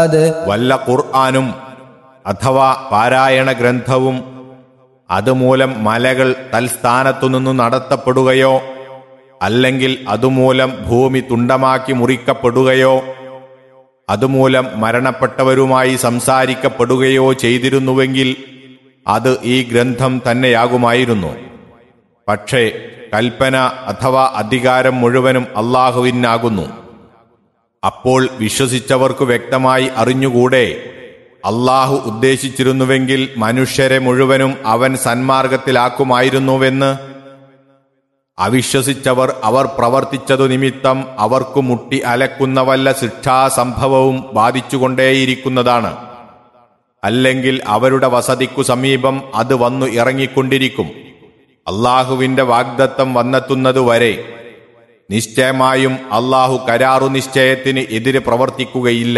വല്ല ഖുർആാനും അഥവാ പാരായണ ഗ്രന്ഥവും അതുമൂലം മലകൾ തൽസ്ഥാനത്തുനിന്നു നടത്തപ്പെടുകയോ അല്ലെങ്കിൽ അതുമൂലം ഭൂമി തുണ്ടമാക്കി മുറിക്കപ്പെടുകയോ അതുമൂലം മരണപ്പെട്ടവരുമായി സംസാരിക്കപ്പെടുകയോ ചെയ്തിരുന്നുവെങ്കിൽ അത് ഈ ഗ്രന്ഥം തന്നെയാകുമായിരുന്നു പക്ഷേ കൽപ്പന അഥവാ അധികാരം മുഴുവനും അള്ളാഹുവിനാകുന്നു അപ്പോൾ വിശ്വസിച്ചവർക്കു വ്യക്തമായി അറിഞ്ഞുകൂടെ അള്ളാഹു ഉദ്ദേശിച്ചിരുന്നുവെങ്കിൽ മനുഷ്യരെ മുഴുവനും അവൻ സന്മാർഗത്തിലാക്കുമായിരുന്നുവെന്ന് അവിശ്വസിച്ചവർ അവർ പ്രവർത്തിച്ചതു നിമിത്തം അവർക്കു മുട്ടി അലക്കുന്ന വല്ല ശിക്ഷാസംഭവവും ബാധിച്ചുകൊണ്ടേയിരിക്കുന്നതാണ് അല്ലെങ്കിൽ അവരുടെ വസതിക്കു സമീപം അത് വന്നു ഇറങ്ങിക്കൊണ്ടിരിക്കും അള്ളാഹുവിന്റെ വാഗ്ദത്തം വന്നെത്തുന്നതുവരെ നിശ്ചയമായും അള്ളാഹു കരാറു നിശ്ചയത്തിന് എതിര് പ്രവർത്തിക്കുകയില്ല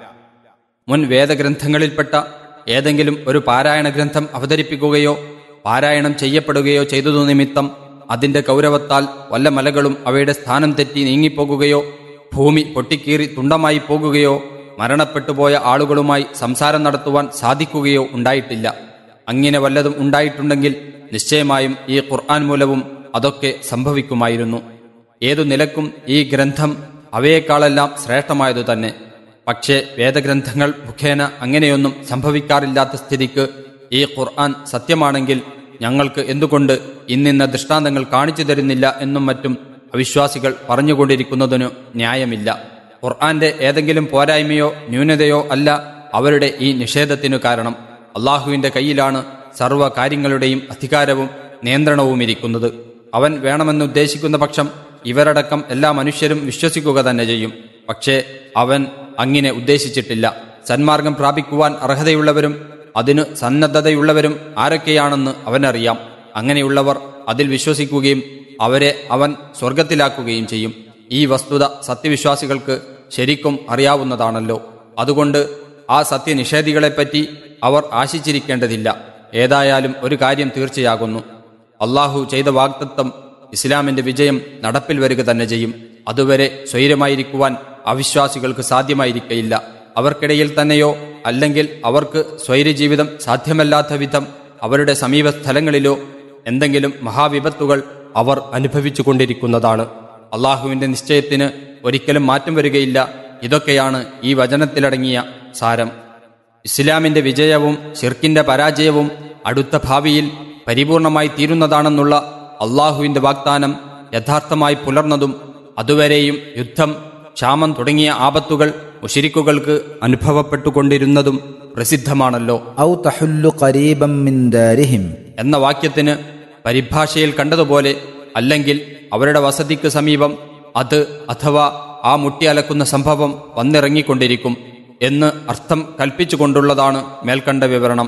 മുൻ വേദഗ്രന്ഥങ്ങളിൽപ്പെട്ട ഏതെങ്കിലും ഒരു പാരായണ ഗ്രന്ഥം അവതരിപ്പിക്കുകയോ പാരായണം ചെയ്യപ്പെടുകയോ ചെയ്തതു നിമിത്തം അതിന്റെ ഗൗരവത്താൽ വല്ല മലകളും അവയുടെ സ്ഥാനം തെറ്റി നീങ്ങിപ്പോകുകയോ ഭൂമി പൊട്ടിക്കീറി തുണ്ടമായി പോകുകയോ മരണപ്പെട്ടുപോയ ആളുകളുമായി സംസാരം നടത്തുവാൻ സാധിക്കുകയോ ഉണ്ടായിട്ടില്ല അങ്ങനെ വല്ലതും ഉണ്ടായിട്ടുണ്ടെങ്കിൽ നിശ്ചയമായും ഈ ഖുർആൻ മൂലവും അതൊക്കെ സംഭവിക്കുമായിരുന്നു ഏതു നിലക്കും ഈ ഗ്രന്ഥം അവയേക്കാളെല്ലാം ശ്രേഷ്ഠമായതു തന്നെ പക്ഷേ വേദഗ്രന്ഥങ്ങൾ മുഖേന അങ്ങനെയൊന്നും സംഭവിക്കാറില്ലാത്ത സ്ഥിതിക്ക് ഈ ഖുർആൻ സത്യമാണെങ്കിൽ ഞങ്ങൾക്ക് എന്തുകൊണ്ട് ഇന്നിന്ന ദൃഷ്ടാന്തങ്ങൾ കാണിച്ചു തരുന്നില്ല എന്നും മറ്റും അവിശ്വാസികൾ പറഞ്ഞുകൊണ്ടിരിക്കുന്നതിനു ന്യായമില്ല ഖുർആന്റെ ഏതെങ്കിലും പോരായ്മയോ ന്യൂനതയോ അല്ല അവരുടെ ഈ നിഷേധത്തിനു കാരണം അള്ളാഹുവിന്റെ കയ്യിലാണ് സർവ്വ കാര്യങ്ങളുടെയും അധികാരവും നിയന്ത്രണവും ഇരിക്കുന്നത് അവൻ വേണമെന്നുദ്ദേശിക്കുന്ന പക്ഷം ഇവരടക്കം എല്ലാ മനുഷ്യരും വിശ്വസിക്കുക തന്നെ ചെയ്യും പക്ഷേ അവൻ അങ്ങനെ ഉദ്ദേശിച്ചിട്ടില്ല സന്മാർഗം പ്രാപിക്കുവാൻ അർഹതയുള്ളവരും അതിനു സന്നദ്ധതയുള്ളവരും ആരൊക്കെയാണെന്ന് അവനറിയാം അങ്ങനെയുള്ളവർ അതിൽ വിശ്വസിക്കുകയും അവരെ അവൻ സ്വർഗത്തിലാക്കുകയും ചെയ്യും ഈ വസ്തുത സത്യവിശ്വാസികൾക്ക് ശരിക്കും അറിയാവുന്നതാണല്ലോ അതുകൊണ്ട് ആ സത്യനിഷേധികളെപ്പറ്റി അവർ ആശിച്ചിരിക്കേണ്ടതില്ല ഏതായാലും ഒരു കാര്യം തീർച്ചയാകുന്നു അള്ളാഹു ചെയ്ത വാഗ്ദത്വം ഇസ്ലാമിന്റെ വിജയം നടപ്പിൽ വരിക തന്നെ ചെയ്യും അതുവരെ സ്വൈരമായിരിക്കുവാൻ അവിശ്വാസികൾക്ക് സാധ്യമായിരിക്കയില്ല അവർക്കിടയിൽ തന്നെയോ അല്ലെങ്കിൽ അവർക്ക് സ്വൈരജീവിതം സാധ്യമല്ലാത്ത വിധം അവരുടെ സമീപ സ്ഥലങ്ങളിലോ എന്തെങ്കിലും മഹാവിപത്തുകൾ അവർ അനുഭവിച്ചു കൊണ്ടിരിക്കുന്നതാണ് അള്ളാഹുവിന്റെ നിശ്ചയത്തിന് ഒരിക്കലും മാറ്റം വരികയില്ല ഇതൊക്കെയാണ് ഈ വചനത്തിലടങ്ങിയ സാരം ഇസ്ലാമിന്റെ വിജയവും ഷിർക്കിന്റെ പരാജയവും അടുത്ത ഭാവിയിൽ പരിപൂർണമായി തീരുന്നതാണെന്നുള്ള അള്ളാഹുവിന്റെ വാഗ്ദാനം യഥാർത്ഥമായി പുലർന്നതും അതുവരെയും യുദ്ധം ക്ഷാമം തുടങ്ങിയ ആപത്തുകൾ മുഷിരിക്കുകൾക്ക് അനുഭവപ്പെട്ടുകൊണ്ടിരുന്നതും പ്രസിദ്ധമാണല്ലോ أو تحل قريبا من دارهم എന്ന വാക്യത്തിന് പരിഭാഷയിൽ കണ്ടതുപോലെ അല്ലെങ്കിൽ അവരുടെ വസതിക്ക് സമീപം അത് അഥവാ ആ മുട്ടി അലക്കുന്ന സംഭവം വന്നിറങ്ങിക്കൊണ്ടിരിക്കും എന്ന് അർത്ഥം കൽപ്പിച്ചുകൊണ്ടുള്ളതാണ് മേൽക്കണ്ട വിവരണം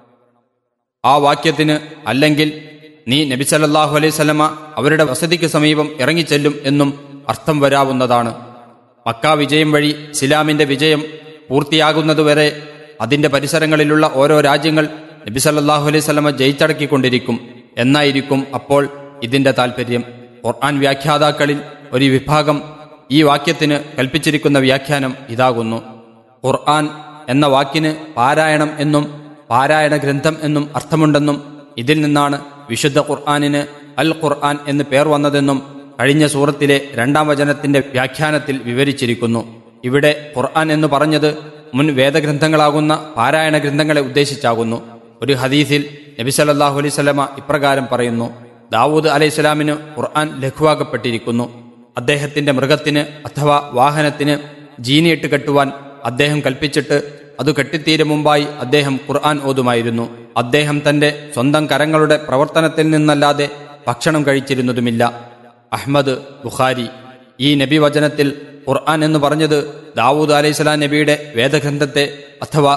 ആ വാക്യത്തിന് അല്ലെങ്കിൽ നീ നബി സല്ലല്ലാഹു അലൈഹി സ്വലമ അവരുടെ വസതിക്ക് സമീപം ഇറങ്ങിച്ചെല്ലും എന്നും അർത്ഥം വരാവുന്നതാണ് മക്ക വിജയം വഴി ഇസ്ലാമിന്റെ വിജയം പൂർത്തിയാകുന്നതുവരെ അതിന്റെ പരിസരങ്ങളിലുള്ള ഓരോ രാജ്യങ്ങൾ നബി സല്ലല്ലാഹു അലൈഹി സ്വലമ ജയിച്ചടക്കിക്കൊണ്ടിരിക്കും എന്നായിരിക്കും അപ്പോൾ ഇതിന്റെ താൽപ്പര്യം ഖുർആൻ വ്യാഖ്യാതാക്കളിൽ ഒരു വിഭാഗം ഈ വാക്യത്തിന് കൽപ്പിച്ചിരിക്കുന്ന വ്യാഖ്യാനം ഇതാകുന്നു ഖുർആൻ എന്ന വാക്കിന് പാരായണം എന്നും പാരായണ ഗ്രന്ഥം എന്നും അർത്ഥമുണ്ടെന്നും ഇതിൽ നിന്നാണ് വിശുദ്ധ ഖുർആനിന് അൽ ഖുർആൻ എന്ന് പേർ വന്നതെന്നും കഴിഞ്ഞ സൂറത്തിലെ രണ്ടാം വചനത്തിന്റെ വ്യാഖ്യാനത്തിൽ വിവരിച്ചിരിക്കുന്നു ഇവിടെ ഖുർആൻ എന്ന് പറഞ്ഞത് മുൻ വേദഗ്രന്ഥങ്ങളാകുന്ന പാരായണ ഗ്രന്ഥങ്ങളെ ഉദ്ദേശിച്ചാകുന്നു ഒരു ഹദീസിൽ നബി സല്ലല്ലാഹു അലൈഹി സ്വലമ ഇപ്രകാരം പറയുന്നു ദാവൂദ് അലൈഹി സ്വലാമിന് ഖുർആൻ ലഘുവാക്കപ്പെട്ടിരിക്കുന്നു അദ്ദേഹത്തിന്റെ മൃഗത്തിന് അഥവാ വാഹനത്തിന് ജീനിയിട്ട് കെട്ടുവാൻ അദ്ദേഹം കൽപ്പിച്ചിട്ട് അത് കെട്ടിത്തീരും മുമ്പായി അദ്ദേഹം ഖുർആൻ ഓതുമായിരുന്നു അദ്ദേഹം തന്റെ സ്വന്തം കരങ്ങളുടെ പ്രവർത്തനത്തിൽ നിന്നല്ലാതെ ഭക്ഷണം കഴിച്ചിരുന്നതുമില്ല അഹ്മദ് ബുഖാരി ഈ നബി വചനത്തിൽ ഖുർആൻ എന്ന് പറഞ്ഞത് ദാവൂദ് അലൈഹിസ്ലാം നബിയുടെ വേദഗ്രന്ഥത്തെ അഥവാ